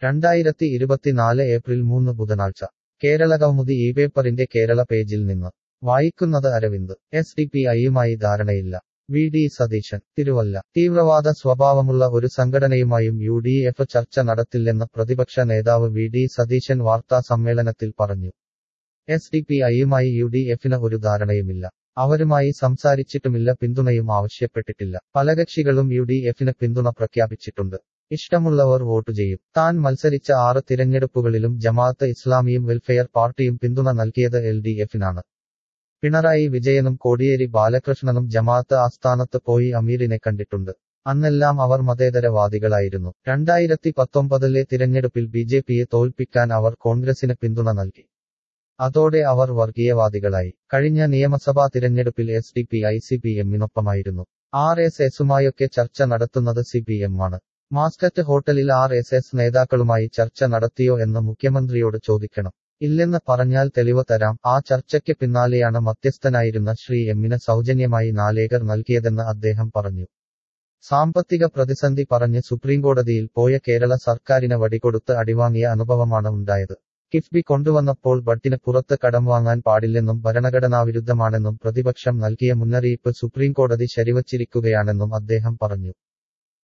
രണ്ടായിരത്തി ഇരുപത്തിനാല് ഏപ്രിൽ മൂന്ന് ബുധനാഴ്ച കേരളകൗമുദി ഈ പേപ്പറിന്റെ കേരള പേജിൽ നിന്ന് വായിക്കുന്നത് അരവിന്ദ് എസ് ഡി പി ഐയുമായി ധാരണയില്ല വി ഡി സതീശൻ തിരുവല്ല തീവ്രവാദ സ്വഭാവമുള്ള ഒരു സംഘടനയുമായും യു ഡി എഫ് ചർച്ച നടത്തില്ലെന്ന് പ്രതിപക്ഷ നേതാവ് വി ഡി സതീശൻ വാർത്താ സമ്മേളനത്തിൽ പറഞ്ഞു എസ് ഡി പി ഐയുമായി യു ഡി എഫിന് ഒരു ധാരണയുമില്ല അവരുമായി സംസാരിച്ചിട്ടുമില്ല പിന്തുണയും ആവശ്യപ്പെട്ടിട്ടില്ല പല കക്ഷികളും യു ഡി എഫിന് പിന്തുണ പ്രഖ്യാപിച്ചിട്ടുണ്ട് ഇഷ്ടമുള്ളവർ വോട്ട് ചെയ്യും താൻ മത്സരിച്ച ആറ് തിരഞ്ഞെടുപ്പുകളിലും ജമാഅത്ത് ഇസ്ലാമിയും വെൽഫെയർ പാർട്ടിയും പിന്തുണ നൽകിയത് എൽ ഡി എഫിനാണ് പിണറായി വിജയനും കോടിയേരി ബാലകൃഷ്ണനും ജമാഅത്ത് ആസ്ഥാനത്ത് പോയി അമീറിനെ കണ്ടിട്ടുണ്ട് അന്നെല്ലാം അവർ മതേതരവാദികളായിരുന്നു രണ്ടായിരത്തി പത്തൊമ്പതിലെ തിരഞ്ഞെടുപ്പിൽ ബി ജെ പിയെ തോൽപ്പിക്കാൻ അവർ കോൺഗ്രസിന് പിന്തുണ നൽകി അതോടെ അവർ വർഗീയവാദികളായി കഴിഞ്ഞ നിയമസഭാ തിരഞ്ഞെടുപ്പിൽ S D P I C P എമ്മിനൊപ്പമായിരുന്നു ആർ എസ് എസുമായൊക്കെ ചർച്ച നടത്തുന്നത് സി പി എം ആണ് മാസ്കറ്റ് ഹോട്ടലിൽ ആർ എസ് എസ് നേതാക്കളുമായി ചർച്ച നടത്തിയോ എന്ന് മുഖ്യമന്ത്രിയോട് ചോദിക്കണം ഇല്ലെന്ന് പറഞ്ഞാൽ തെളിവ് തരാം ആ ചർച്ചയ്ക്ക് പിന്നാലെയാണ് മധ്യസ്ഥനായിരുന്ന ശ്രീ എമ്മിന് സൗജന്യമായി നാലേക്കർ നൽകിയതെന്ന് അദ്ദേഹം പറഞ്ഞു സാമ്പത്തിക പ്രതിസന്ധി പറഞ്ഞ് സുപ്രീംകോടതിയിൽ പോയ കേരള സർക്കാരിന് വടികൊടുത്ത് അടിവാങ്ങിയ അനുഭവമാണ് ഉണ്ടായത് കിഫ്ബി കൊണ്ടുവന്നപ്പോൾ ബട്ടിന് പുറത്ത് കടം വാങ്ങാൻ പാടില്ലെന്നും ഭരണഘടനാവിരുദ്ധമാണെന്നും പ്രതിപക്ഷം നൽകിയ മുന്നറിയിപ്പ് സുപ്രീംകോടതി ശരിവച്ചിരിക്കുകയാണെന്നും അദ്ദേഹം പറഞ്ഞു